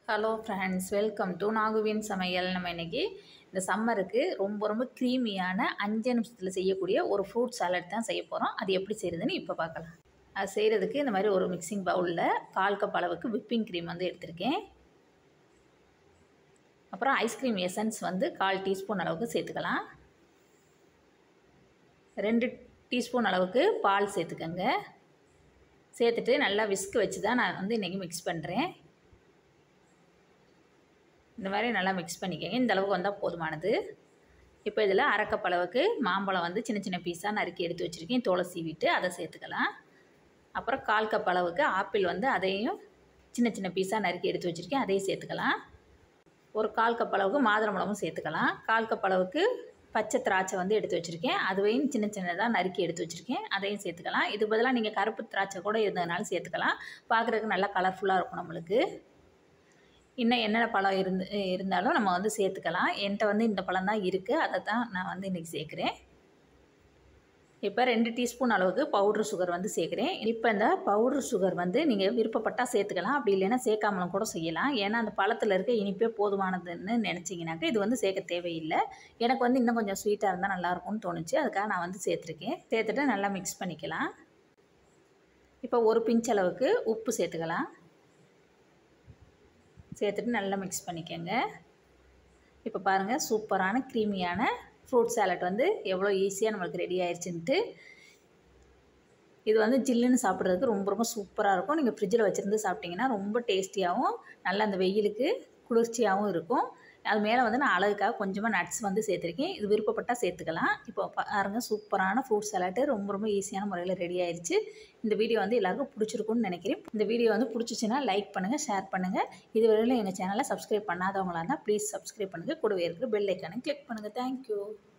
hello friends welcome to நாகுவின் சமையல் நம்ம இன்னைக்கு இந்த சம்மருக்கு ரொம்ப ரொம்ப க்ரீமியான அஞ்சு நிமிஷத்தில் செய்யக்கூடிய ஒரு ஃப்ரூட் சாலட் தான் செய்ய போகிறோம் அது எப்படி செய்கிறதுன்னு இப்போ பார்க்கலாம் அது செய்கிறதுக்கு இந்த மாதிரி ஒரு மிக்சிங் பவுலில் கால் கப் அளவுக்கு விப்பிங் க்ரீம் வந்து எடுத்திருக்கேன் அப்புறம் ஐஸ்கிரீம் எசன்ஸ் வந்து கால் டீஸ்பூன் அளவுக்கு சேர்த்துக்கலாம் ரெண்டு டீஸ்பூன் அளவுக்கு பால் சேர்த்துக்கங்க சேர்த்துட்டு நல்லா விஸ்க் வச்சு தான் நான் வந்து இன்றைக்கி மிக்ஸ் பண்ணுறேன் இந்த மாதிரி நல்லா மிக்ஸ் பண்ணிக்கோங்க இந்த அளவுக்கு வந்தால் போதுமானது இப்போ இதில் அரைக்கப் அளவுக்கு மாம்பழம் வந்து சின்ன சின்ன பீஸாக நறுக்கி எடுத்து வச்சுருக்கேன் தோலை சீவிட்டு அதை சேர்த்துக்கலாம் அப்புறம் கால் கப் அளவுக்கு ஆப்பிள் வந்து அதையும் சின்ன சின்ன பீஸாக நறுக்கி எடுத்து வச்சுருக்கேன் அதையும் சேர்த்துக்கலாம் ஒரு கால் கப் அளவுக்கு மாதுளம்பழமும் சேர்த்துக்கலாம் கால் கப் அளவுக்கு பச்சை திராட்சை வந்து எடுத்து வச்சுருக்கேன் அதுவையும் சின்ன சின்னதாக நறுக்கி எடுத்து வச்சுருக்கேன் அதையும் சேர்த்துக்கலாம் இது பதிலாக நீங்கள் கருப்பு திராட்சை கூட இருந்ததுனாலும் சேர்த்துக்கலாம் பார்க்குறதுக்கு நல்லா கலர்ஃபுல்லாக இருக்கும் நம்மளுக்கு இன்னும் என்னென்ன பழம் இருந்து இருந்தாலும் நம்ம வந்து சேர்த்துக்கலாம் என்கிட்ட வந்து இந்த பழம் தான் இருக்குது அதை தான் நான் வந்து இன்றைக்கி சேர்க்குறேன் இப்போ ரெண்டு டீஸ்பூன் அளவுக்கு பவுட்ரு சுகர் வந்து சேர்க்குறேன் இப்போ இந்த பவுட்ரு சுகர் வந்து நீங்கள் விருப்பப்பட்டால் சேர்த்துக்கலாம் அப்படி இல்லைன்னா சேர்க்காமலும் கூட செய்யலாம் ஏன்னா அந்த பழத்தில் இருக்க இனிப்பே போதுமானதுன்னு நினச்சிங்கனாக்கா இது வந்து சேர்க்க தேவையில்லை எனக்கு வந்து இன்னும் கொஞ்சம் ஸ்வீட்டாக இருந்தால் நல்லாயிருக்கும்னு தோணுச்சு அதுக்காக நான் வந்து சேர்த்துருக்கேன் சேர்த்துட்டு நல்லா மிக்ஸ் பண்ணிக்கலாம் இப்போ ஒரு பிஞ்ச் அளவுக்கு உப்பு சேர்த்துக்கலாம் சேர்த்துட்டு நல்லா மிக்ஸ் பண்ணிக்கோங்க இப்போ பாருங்கள் சூப்பரான க்ரீமியான ஃப்ரூட் சாலட் வந்து எவ்வளோ ஈஸியாக நம்மளுக்கு ரெடி ஆயிடுச்சுன்ட்டு இது வந்து ஜில்லுன்னு சாப்பிட்றதுக்கு ரொம்ப ரொம்ப சூப்பராக இருக்கும் நீங்கள் ஃப்ரிட்ஜில் வச்சுருந்து சாப்பிட்டிங்கன்னா ரொம்ப டேஸ்டியாகவும் நல்லா அந்த வெயிலுக்கு குளிர்ச்சியாகவும் இருக்கும் அது மேலே வந்து நான் அழகுக்காக கொஞ்சமாக நட்ஸ் வந்து சேர்த்துருக்கேன் இது விருப்பப்பட்டால் சேர்த்துக்கலாம் இப்போ பாருங்கள் சூப்பரான ஃப்ரூட் சாலட்டு ரொம்ப ரொம்ப ஈஸியான முறையில் ரெடி ஆயிடுச்சு இந்த வீடியோ வந்து எல்லாருக்கும் பிடிச்சிருக்கும்னு நினைக்கிறேன் இந்த வீடியோ வந்து பிடிச்சிச்சின்னா லைக் பண்ணுங்கள் ஷேர் பண்ணுங்கள் இதுவரையிலும் எங்கள் சேனலை சப்ஸ்கிரைப் பண்ணாதவங்களாக இருந்தால் ப்ளீஸ் சப்ஸ்கிரைப் பண்ணுங்கள் கூடவே இருக்கிற பெல் ஐக்கானை கிளிக் பண்ணுங்கள் தேங்க்யூ